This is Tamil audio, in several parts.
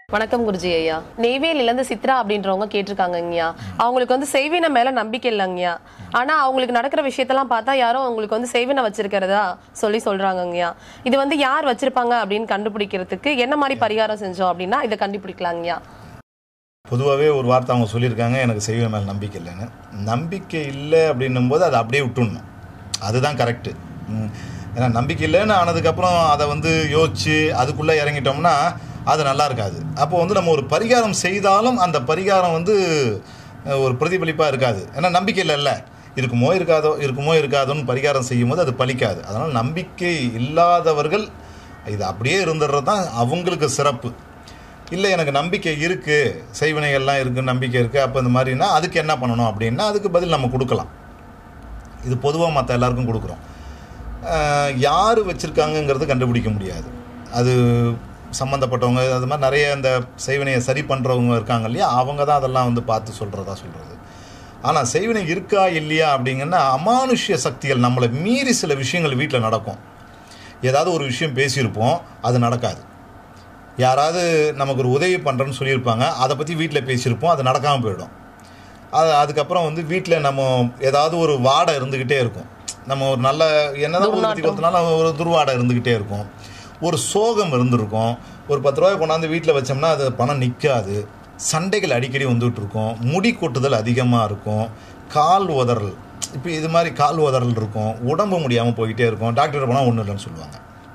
வணக்கம் குருஜி ஐயா நெய்வேலில இருந்து சித்ரா அப்படின்றவங்க கேட்டிருக்காங்கங்கய்யா அவங்களுக்கு வந்து செய்வினை மேல நம்பிக்கை இல்லைங்கய்யா ஆனா அவங்களுக்கு நடக்கிற விஷயத்தெல்லாம் பார்த்தா யாரோ அவங்களுக்கு வந்து செய்வினை வச்சிருக்கிறதா சொல்லி சொல்றாங்கங்கய்யா இது வந்து யார் வச்சிருப்பாங்க அப்படின்னு கண்டுபிடிக்கிறதுக்கு என்ன மாதிரி பரிகாரம் செஞ்சோம் அப்படின்னா இதை கண்டுபிடிக்கலாங்கய்யா பொதுவாகவே ஒரு வார்த்தை அவங்க சொல்லியிருக்காங்க எனக்கு செய்வ மேலே நம்பிக்கை இல்லைன்னு நம்பிக்கை இல்லை அப்படின்னும் போது அதை அப்படியே விட்டுடணும் அதுதான் கரெக்டு ஏன்னா நம்பிக்கை இல்லைன்னு ஆனதுக்கப்புறம் அதை வந்து யோசிச்சு அதுக்குள்ளே இறங்கிட்டோம்னா அது நல்லா இருக்காது அப்போ வந்து நம்ம ஒரு பரிகாரம் செய்தாலும் அந்த பரிகாரம் வந்து அஹ், ஒரு பிரதிபலிப்பாக இருக்காது ஏன்னா நம்பிக்கை இல்லைல்ல இருக்குமோ இருக்காதோ இருக்குமோ இருக்காதோன்னு பரிகாரம் செய்யும்போது அது பலிக்காது அதனால் நம்பிக்கை இல்லாதவர்கள் இது அப்படியே இருந்துடுறது தான் அவங்களுக்கு சிறப்பு இல்லை எனக்கு நம்பிக்கை இருக்குது செய்வினைகள்லாம் இருக்குது நம்பிக்கை இருக்குது அப்போ இந்த மாதிரினா அதுக்கு என்ன பண்ணணும் அப்படின்னா அதுக்கு பதில் நம்ம கொடுக்கலாம் இது பொதுவாக மற்ற எல்லாருக்கும் கொடுக்குறோம் அஹ், யார் வச்சுருக்காங்கங்கிறது கண்டுபிடிக்க முடியாது அது சம்மந்தப்பட்டவங்க அது மாதிரி நிறைய இந்த செய்வினையை சரி பண்ணுறவங்க இருக்காங்க இல்லையா அவங்க தான் அதெல்லாம் வந்து பார்த்து சொல்கிறதா சொல்கிறது ஆனால் செய்வினை இருக்கா இல்லையா அப்படிங்கன்னா அமானுஷ்ய சக்திகள் நம்மளை மீறி சில விஷயங்கள் வீட்டில் நடக்கும் ஏதாவது ஒரு விஷயம் பேசியிருப்போம் அது நடக்காது யாராவது நமக்கு ஒரு உதவி பண்ணுறேன்னு சொல்லியிருப்பாங்க அதை பற்றி வீட்டில் பேசியிருப்போம் அது நடக்காமல் போயிடும் அது அதுக்கப்புறம் வந்து வீட்டில் நம்ம ஏதாவது ஒரு வாடை இருந்துக்கிட்டே இருக்கும் நம்ம ஒரு நல்ல என்னதான் ஊற்றி கொடுத்தனாலும் ஒரு துர்வாடை இருந்துக்கிட்டே இருக்கும் ஒரு சோகம் இருந்திருக்கும் ஒரு பத்து ரூபாய் கொண்டாந்து வீட்டில் வச்சோம்னா அது பணம் நிற்காது சண்டைகள் அடிக்கடி வந்துட்டு இருக்கும் முடி கொட்டுதல் அதிகமாக இருக்கும் கால் உதறல் இப்போ இது மாதிரி கால் உதறல் இருக்கும் உடம்பு முடியாமல் போய்கிட்டே இருக்கும் டாக்டர் போனால் ஒன்றும் இல்லைன்னு சொல்லுவாங்க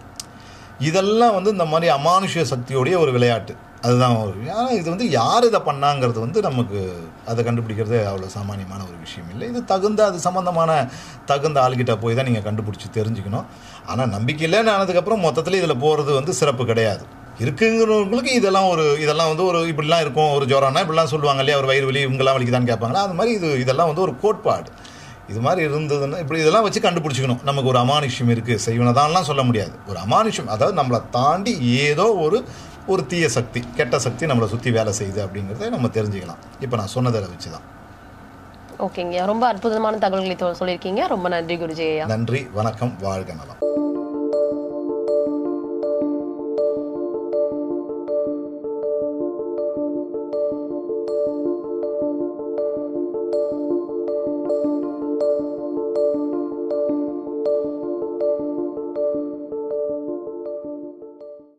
இதெல்லாம் வந்து இந்த மாதிரி அமானுஷ்ய சக்தியோடைய ஒரு விளையாட்டு அதுதான் ஒரு ஆனால் இது வந்து யார் இதை பண்ணாங்கிறது வந்து நமக்கு அதை கண்டுபிடிக்கிறது அவ்வளோ சாமானியமான ஒரு விஷயம் இல்லை இது தகுந்த அது சம்மந்தமான தகுந்த ஆள்கிட்ட போய் தான் நீங்கள் கண்டுபிடிச்சி தெரிஞ்சுக்கணும் ஆனால் நம்பிக்கை இல்லைன்னு ஆனதுக்கப்புறம் மொத்தத்தில் இதில் போகிறது வந்து சிறப்பு கிடையாது இருக்குங்கிறவங்களுக்கு இதெல்லாம் ஒரு இதெல்லாம் வந்து ஒரு இப்படிலாம் இருக்கும் ஒரு ஜுரம்னா இப்படிலாம் சொல்லுவாங்க இல்லையா ஒரு வயிறு வலி இவங்கெல்லாம் வலிக்குதான்னு கேட்பாங்களா அது மாதிரி இது இதெல்லாம் வந்து ஒரு கோட்பாடு இது மாதிரி இருந்ததுன்னா இப்படி இதெல்லாம் வச்சு கண்டுபிடிச்சிக்கணும் நமக்கு ஒரு அமானுஷ்யம் இருக்குது செய்வனதான்லாம் சொல்ல முடியாது ஒரு அமானுஷ்யம் அதாவது நம்மளை தாண்டி ஏதோ ஒரு ஒரு தீய சக்தி கெட்ட சக்தி நம்மளை சுற்றி வேலை செய்யுது அப்படிங்கிறத நம்ம தெரிஞ்சுக்கலாம் இப்போ நான் சொன்னதில் வச்சு தான் ஓகேங்கய்யா ரொம்ப அற்புதமான தகவல்களை தொ- சொல்லியிருக்கீங்க ரொம்ப நன்றி குருஜி ஐயா நன்றி வணக்கம் வாழ்க நலம்